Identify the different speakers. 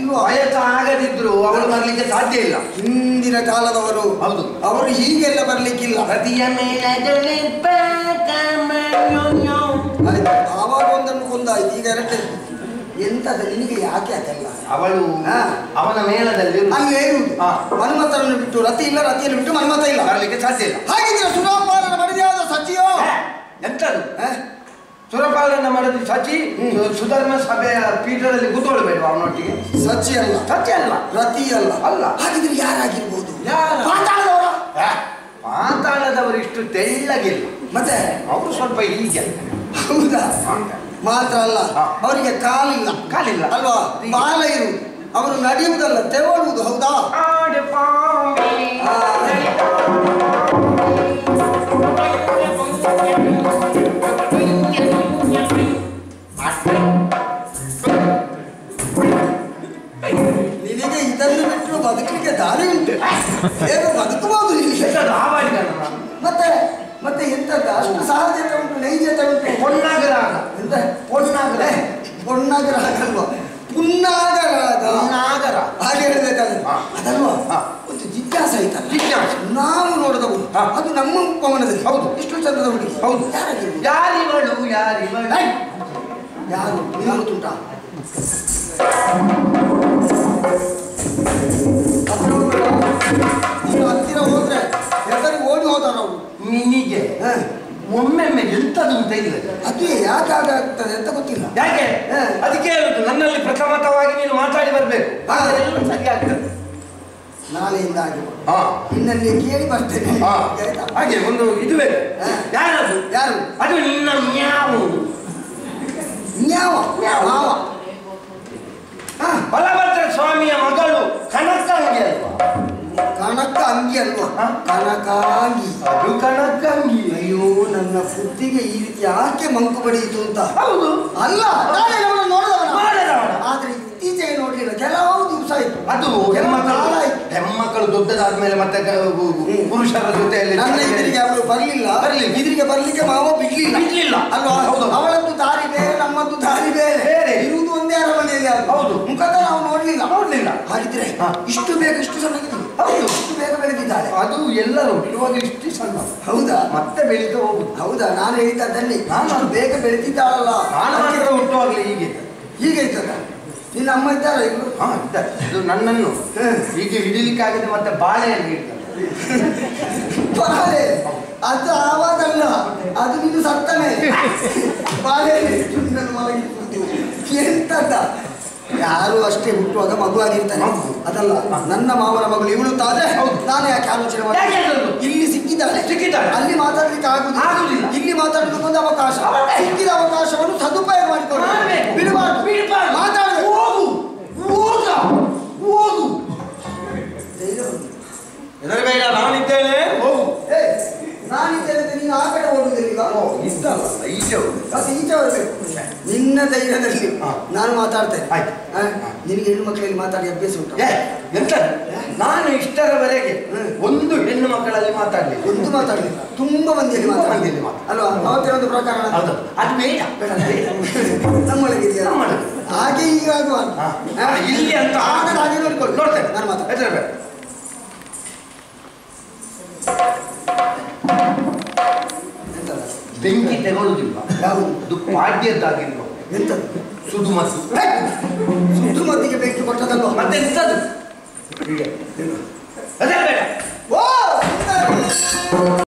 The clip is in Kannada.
Speaker 1: ಇಲ್ವಾ
Speaker 2: ವಯಸ್ಸು ಆಗದಿದ್ರು ಅವಳು ಬರ್ಲಿಕ್ಕೆ ಸಾಧ್ಯ ಇಲ್ಲ
Speaker 1: ಹಿಂದಿನ ಕಾಲದವರು
Speaker 2: ಹೌದು.
Speaker 1: ಅವರು ಹೀಗೆಲ್ಲ ಬರ್ಲಿಕ್ಕಿಲ್ಲ
Speaker 2: ರತಿಯ ಮೇಳದೊಳಿಪ್ಪ ಕಮಲುಯೋ.
Speaker 1: ಆಯ್ತು. ಆವಾಗ ಒಂದನ್ನು ಕೊಂದಾಯ್ತು ಈಗ ಎರಡೇ ಎಂತದ ನಿನಗೆ ಯಾಕೆ ಅದೆಲ್ಲ
Speaker 2: ಅವಳು
Speaker 1: ಹಾ.
Speaker 2: ಅವನ ಮೇಳದಲ್ಲಿ
Speaker 1: ಅಲ್ಲೇ ಇರುವುದು
Speaker 2: ಹಾ.
Speaker 1: ಮನ್ಮಥರನ್ನು ಬಿಟ್ಟು ರತಿ ಇಲ್ಲ ರತಿಯನ್ನು ಬಿಟ್ಟು ಮನ್ಮಥ ಇಲ್ಲ
Speaker 2: ಬರ್ಲಿಕ್ಕೆ ಸಾಧ್ಯ ಇಲ್ಲ
Speaker 1: ಹಾಗಿದ್ರೆ ಸುರಾಪಾಲನ ಮಡಿಯಾದ ಸಚಿಯೋ
Speaker 2: ಹೇ, ಎಂತದು
Speaker 1: ಹೇ?
Speaker 2: ಸುರಪಾಲನ ಮಾಡಿದ ಸಚಿ ಸು- ಸುಧರ್ಮ ಸಭೆಯ ಪೀಠದಲ್ಲಿ ಕೂತ್ಕೊಳ್ಬೇಡ ಅವನೊಟ್ಟಿಗೆ
Speaker 1: ಸಚಿ ಅಲ್ಲ
Speaker 2: ಸತ್ಯ ಅಲ್ಲ
Speaker 1: ರತಿ ಅಲ್ಲ
Speaker 2: ಅಲ್ಲ.
Speaker 1: ಹಾಗಿದ್ರೆ ಯಾರಾಗಿರ್ಬೋದು
Speaker 2: ಯಾರು?
Speaker 1: ಪಾತಾಳದವರ
Speaker 2: ಹೇ, ಪಾತಾಳದವರು ಇಷ್ಟು ತೆಳ್ಳಗಿಲ್ಲ
Speaker 1: ಮತ್ತೆ
Speaker 2: ಅವರು ಸ್ವಲ್ಪ ಹೀಗೆ
Speaker 1: ಹೌದಾ ಮಾತ್ರ ಅಲ್ಲ
Speaker 2: ಹಾ.
Speaker 1: ಅವರಿಗೆ ಕಾಲಿಲ್ಲ
Speaker 2: ಕಾಲಿಲ್ಲ.
Speaker 1: ಅಲ್ವಾ ಬಾಲ ಇರುವುದು ಅವರು ನಡೆಯುವುದಲ್ಲ ತೆವಳುವುದು ಹೌದಾ
Speaker 2: ಆಡು ಪಾಂಬಿ.
Speaker 1: ಆ. ನಿನಗೆ ಇದನ್ನು ಬಿಟ್ಟು ಬದುಕಲಿಕ್ಕೆ ದಾರಿ ಉಂಟು ಹೇಗೆ ಬದುಕಬಹುದು ನಿನಗೆ
Speaker 2: ಎಂತದು ಆವಾಡಿಗನ ನಾನು?
Speaker 1: ಮತ್ತೆ ಮತ್ತೆ ಎಂತದ ಅಷ್ಟು ಸಹಜತೆ ಉಂಟು ನೈಜತೆ ಉಂಟು
Speaker 2: ಪೊನ್ನಾಗರಾಗ
Speaker 1: ಎಂತ ಪೊನ್ನಾಗರ ಪೊನ್ನಾಗರ ಹಾಗಲ್ವಾ ಪುನ್ನಾಗರಾಗ
Speaker 2: ನಾಗರ
Speaker 1: ಹಾಗೆ ಹೇಳ್ಬೇಕಾದ್ರೆ
Speaker 2: ಹಾ.
Speaker 1: ಅದಲ್ವಾ
Speaker 2: ಹಾ.
Speaker 1: ಒಂದು ಜಿಜ್ಞಾಸ ಆಯ್ತಲ್ಲ
Speaker 2: ಜಿಜ್ಞಾಸೆ.
Speaker 1: ನಾವು ನೋಡಿದವು
Speaker 2: ಹಾ.
Speaker 1: ಅದು ನಮ್ಮ ಪವನದಲ್ಲಿ
Speaker 2: ಹೌದು.
Speaker 1: ಇಷ್ಟು ಚಂದದ ಹುಡುಗಿ
Speaker 2: ಹೌದು.
Speaker 1: ಯಾರಾಗಿರ್ಬೋದು?
Speaker 2: ಯಾರಿವಳು ಯಾರಿವಳು
Speaker 1: ಏಯ್! ಯಾರು ನಿಮಗೆ ಗೊತ್ತುಂಟಾ ಹತ್ರ ಹೋಗ್ಬೇಡ. ನೀನು ಹತ್ತಿರ ಹೋದ್ರೆ ಎದುರಿಗೆ ಓಡಿ ಹೋದಾರ ಅವರು
Speaker 2: ನಿನಗೆ ಒಮ್ಮೆಮ್ಮೆ ಎಂತದು ಅಂತ ಇಲ್ಲ
Speaker 1: ಅದು ಯಾಕೆ ಆಗ್ತದೆ ಅಂತ ಗೊತ್ತಿಲ್ಲ
Speaker 2: ಯಾಕೆ
Speaker 1: ಹಾ.
Speaker 2: ಅದಕ್ಕೆ ಹೇಳುದು ನನ್ನಲ್ಲಿ ಪ್ರಥಮತವಾಗಿ ನೀನು ಮಾತಾಡಿ ಬರ್ಬೇಕು
Speaker 1: ಹಾ.
Speaker 2: ಎಲ್ಲ ಸರಿ ಆಗ್ತದೆ
Speaker 1: ನಾಳೆಯಿಂದ ಆಗಿ
Speaker 2: ಹಾ
Speaker 1: ನಿನ್ನಲ್ಲಿ ಕೇಳಿ ಬರ್ತೇನೆ
Speaker 2: ಹಾ.
Speaker 1: ಆಯ್ತಾ?
Speaker 2: ಹಾಗೆ ಒಂದು ಇದು ಬೇಕು
Speaker 1: ಹಾ.
Speaker 2: ಯಾರದು
Speaker 1: ಯಾರು
Speaker 2: ಅದು ನಿನ್ನ ಮ್ಯಾವು
Speaker 1: ನ್ಯಾವ ಮಾವ ಹಾ
Speaker 2: ಬಲಭದ್ರ ಸ್ವಾಮಿಯ ಮಗಳು ಕನಕಂಗಿ ಅಲ್ವಾ
Speaker 1: ಕನಕ ಅಂಗಿ ಅಲ್ವಾ
Speaker 2: ಹಾ?
Speaker 1: ಕನಕಾಂಗಿ
Speaker 2: ಅದು ಕನಕಂಗಿ
Speaker 1: ಅಯ್ಯೋ ನನ್ನ ಬುದ್ಧಿಗೆ ಈ ರೀತಿ ಯಾಕೆ ಮಂಕು ಬಡಿಯಿತು ಅಂತ
Speaker 2: ಹೌದು
Speaker 1: ಅಲ್ಲ ನಾಳೆ ಅವಳನ್ನು ನೋಡಿದವನ
Speaker 2: ಮಾಡಿದವನ.
Speaker 1: ಆದ್ರೆ ಇತ್ತೀಚೆಗೆ ನೋಡ್ಲಿಲ್ಲ ಕೆಲವು ದಿವಸ ಆಯ್ತು
Speaker 2: ಅದು
Speaker 1: ಕೆಲವು
Speaker 2: ಹೆಣ್ಮಕ್ಕಳು
Speaker 1: ಕಾಲ ಆಯ್ತು
Speaker 2: ಹೆಣ್ಮಕ್ಕಳು ದೊಡ್ಡದಾದ್ಮೇಲೆ ಮತ್ತೆ ಗ- ಗು- ಗು-
Speaker 1: ಹ್ಮ್.
Speaker 2: ಪುರುಷರ ಜೊತೆಯಲ್ಲಿ
Speaker 1: ನನ್ನ ಇದರಿಗೆ ಅವಳು ಬರ್ಲಿಲ್ಲ
Speaker 2: ಬರ್ಲಿಲ್ಲ.
Speaker 1: ಇದರಿಗೆ ಬರ್ಲಿಕ್ಕೆ ಮಾವ ಬಿಡ್ಲಿಲ್ಲ
Speaker 2: ಬಿಡ್ಲಿಲ್ಲ.
Speaker 1: ಅಲ್ವಾ
Speaker 2: ಹೌದು.
Speaker 1: ಅವಳದ್ದು ದಾರಿ ಬೇರೆ ನಮ್ಮದ್ದು ದಾರಿ ಬೇರೆ
Speaker 2: ಬೇರೆ.
Speaker 1: ಇರುವುದು ಒಂದೇ ಅರಮನೆಯಲ್ಲಿ ಅದು.
Speaker 2: ಹೌದು.
Speaker 1: ಮುಖದ ನಾವು ನೋಡ್ಲಿಲ್ಲ
Speaker 2: ನೋಡ್ಲಿಲ್ಲ
Speaker 1: ಹಾಗಿದ್ರೆ
Speaker 2: ಹಾ.
Speaker 1: ಇಷ್ಟು ಬೇಗ ಇಷ್ಟು ಚೆನ್ನಾಗಿದೆ
Speaker 2: ಹೌದು.
Speaker 1: ಇಷ್ಟು ಬೇಗ ಬೆಳೆದಿದ್ದಾಳೆ
Speaker 2: ಅದು ಎಲ್ಲರೂ ಇರುವಾಗ ಇಷ್ಟು ಸಣ್ಣ
Speaker 1: ಹೌದಾ
Speaker 2: ಮತ್ತೆ ಬೆಳೀತಾ ಹೋಗುದು
Speaker 1: ಹೌದಾ ನಾನು ಹೇಳಿದ್ದನ್ನೇ
Speaker 2: ನಾನು-
Speaker 1: ನಾನು ಬೇಗ ಬೆಳೆದಿದ್ದಾಳಲ್ಲ
Speaker 2: ನಾನು ಮಾತ್ರ ಹುಟ್ಟುವಾಗಲೇ ಹೀಗೆ
Speaker 1: ಹೀಗೆ ಇರ್ತದ ನಿನ್ನ ಅಮ್ಮ ಇದ್ದಾರ ಇವರು
Speaker 2: ಹಾ ಇದ್ದ. ಇದು ನನ್ನನ್ನು
Speaker 1: ಹ್ಮ್.
Speaker 2: ಹೀಗೆ ಹಿಡಿಲಿಕ್ಕಾಗದೆ ಮತ್ತೆ ಬಾಳೆಯನ್ನು ಇಡ್ತಾರೆ
Speaker 1: ಬಾಳೆ ಅದು ಆವಾಗಲ್ಲ ಅದು ನೀನು ಸತ್ತ ಮೇಲೆ ಬಾಳೆ ನನ್ನ ಮಲಗಿದ್ದು ಎಂತದ ಯಾರು ಅಷ್ಟೇ ಹುಟ್ಟುವಾಗ ಮಗುವಾಗಿರ್ತಾನೆ
Speaker 2: ಹೌದು.
Speaker 1: ಅದಲ್ಲ ನನ್ನ ಮಾವನ ಮಗಳು ಇವಳು ತಾನೆ
Speaker 2: ಹೌದು.
Speaker 1: ನಾನು ಯಾಕೆ ಆಲೋಚನೆ
Speaker 2: ಯಾಕೆ
Speaker 1: ಮಾಡಿ
Speaker 2: ಹೇಳುದು?
Speaker 1: ಇಲ್ಲಿ ಸಿಕ್ಕಿದ್ದಾಳೆ
Speaker 2: ಸಿಕ್ಕಿದ್ದಾಳೆ.
Speaker 1: ಅಲ್ಲಿ ಮಾತಾಡ್ಲಿಕ್ಕೆ ಆಗುದಿಲ್ಲ
Speaker 2: ಆಗುದಿಲ್ಲ.
Speaker 1: ಇಲ್ಲಿ ಮಾತಾಡ್ಲಿಕ್ಕೆ ಒಂದು ಅವಕಾಶ
Speaker 2: ಅವಕಾಶ.
Speaker 1: ಸಿಕ್ಕಿದ ಅವಕಾಶವನ್ನು ಸದುಪಯೋಗ ಮಾಡಿಕೊಳ್ಳಿ
Speaker 2: ಮಾಡ್ಬೇಕು.
Speaker 1: ಬಿಡಬಾರ್ದು
Speaker 2: ಬಿಡ್ಬಾರ್ದು.
Speaker 1: ಮಾತಾಡಬೇಕು
Speaker 2: ಹೋಗು ಹೋಗ ಹೋಗು ಹೆದರಬೇಡ ನಾನಿದ್ದೇನೆ ಹೋಗು
Speaker 1: ಏ, ನಾನಿದ್ದೇನೆ ಅಂತ ನೀನು ಆ ಕಡೆ ಓಡುವುದಿಲ್ಲ ಈಗ
Speaker 2: ಇದ್ದಲ್ಲ ಈಚೆ ಹೋಗು.
Speaker 1: ಮತ್ತೆ ಈಚೆ ಬರಬೇಕು ನಿನ್ನ ಧೈರ್ಯದಲ್ಲಿ
Speaker 2: ಹಾ.
Speaker 1: ನಾನು ಮಾತಾಡ್ತೇನೆ
Speaker 2: ಆಯ್ತು.
Speaker 1: ಹಾ? ನಿನಗೆ ಹೆಣ್ಣು ಮಕ್ಕಳಲ್ಲಿ ಮಾತಾಡಿ ಅಭ್ಯಾಸ ಉಂಟು
Speaker 2: ಏ ಎಂತ ನಾನು ಇಷ್ಟರವರೆಗೆ
Speaker 1: ಹ್ಮ್.
Speaker 2: ಒಂದು ಹೆಣ್ಣು ಮಕ್ಕಳಲ್ಲಿ ಮಾತಾಡ್ಲಿ
Speaker 1: ಒಂದು ಮಾತಾಡಲಿಲ್ಲ ತುಂಬಾ ಮಂದಿಯಲ್ಲಿ
Speaker 2: ತುಂಬಾ
Speaker 1: ಮಾತಾಡಿ
Speaker 2: ಮಂದಿಯಲ್ಲಿ ಮಾತಾಡಿ.
Speaker 1: ಅಲ್ವಾ ಅವತ್ತಿನ ಒಂದು ಪ್ರಕರಣ
Speaker 2: ಹೌದು ಅದು ಬೇಡ
Speaker 1: ಬೇಡ, ಬೇಡ. ನಮ್ಮೊಳಗಿದೆಯಾ
Speaker 2: ನಮ್ಮೊಳಗೆ.
Speaker 1: ಹಾಗೆ ಈಗ ಆಗುವ
Speaker 2: ಹಾ. ಇಲ್ಲಿ ಅಂತ
Speaker 1: ಆಗದ ಹಾಗೆ ನೋಡ್ಕೊಳ್ಳಿ
Speaker 2: ನೋಡ್ತೇನೆ
Speaker 1: ನಾನು ಮಾತಾಡ್ತೇನೆ
Speaker 2: ಹೆದರಬೇಡ
Speaker 1: ಎಂತದ?
Speaker 2: ಬೆಂಕಿ ತಗೊಳ್ಳುದಿಲ್ಲ
Speaker 1: ಯಾವುದು
Speaker 2: ಅದು ಪಾಡ್ಯದ್ದಾಗಿರುವ
Speaker 1: ಎಂತದ್ದು
Speaker 2: ಸುಡು ಮತ್ತು
Speaker 1: ಹೇ! ಸುತ್ತು ಮದ್ದಿಗೆ ಬೆಂಕಿ ಕೊಟ್ಟದಲ್ವಾ
Speaker 2: ಮತ್ತೆ ಎಂತದು ಹೆದರಬೇಡ
Speaker 1: ಓ